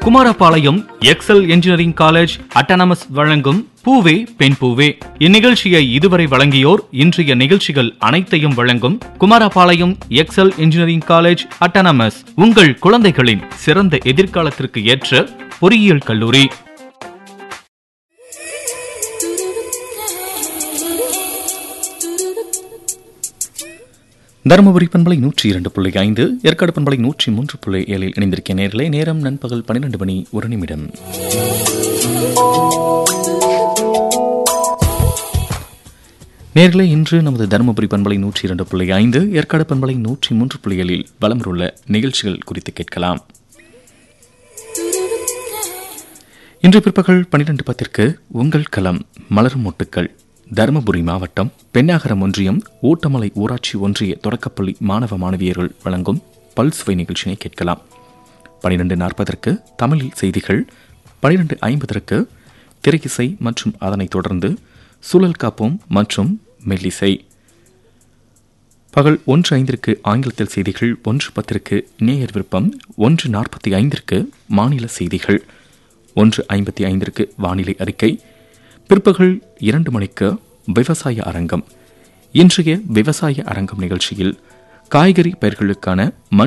Kumarapalayam excel engineering college autonomous வழங்கும் பூவே பெண் பூவே இந்நிகழ்ச்சியை இதுவரை வழங்கியோர் இன்றைய நிகழ்ச்சிகள் அனைத்தையும் வழங்கும் Kumarapalayam excel engineering college autonomous உங்கள் குழந்தைகளின் சிறந்த எதிர்காலத்திற்கு ஏற்ற பொறியியல் கல்லூரி தருமபுரி பண்பலை நூற்றி இரண்டு புள்ளி ஐந்து ஏற்காடு பண்பலை நூற்றி மூன்று புள்ளி ஏழில் இணைந்திருக்க நேர்களே நேரம் நண்பகல் பன்னிரண்டு மணி ஒரு நிமிடம் நேர்களே இன்று நமது தருமபுரி பண்பலை நூற்றி இரண்டு புள்ளி ஐந்து ஏற்காடு பண்பலை நூற்றி மூன்று புள்ளி ஏழில் வளமுள்ள நிகழ்ச்சிகள் குறித்து கேட்கலாம் இன்று பிற்பகல் பன்னிரண்டு பத்திற்கு உங்கள் களம் மலரும் மொட்டுக்கள் தருமபுரி மாவட்டம் பெண்ணாகரம் ஒன்றியம் ஊட்டமலை ஊராட்சி ஒன்றிய தொடக்கப்பள்ளி மாணவ மாணவியர்கள் வழங்கும் பல்சுவை நிகழ்ச்சியை கேட்கலாம் பனிரெண்டு நாற்பதற்கு தமிழில் செய்திகள் பனிரெண்டு ஐம்பதற்கு திரையிசை மற்றும் அதனைத் தொடர்ந்து சூழல் காப்போம் மற்றும் மெல்லிசை பகல் ஒன்று ஐந்திற்கு ஆங்கிலத்தில் செய்திகள் ஒன்று பத்திற்கு நேயர் விருப்பம் ஒன்று நாற்பத்தி ஐந்திற்கு மாநில செய்திகள் ஒன்று ஐம்பத்தி ஐந்திற்கு வானிலை அறிக்கை பிற்பகல் இரண்டு மணிக்கு விவசாய அரங்கம் இன்றைய விவசாய அரங்கம் நிகழ்ச்சியில் காய்கறி பயிர்களுக்கான மண்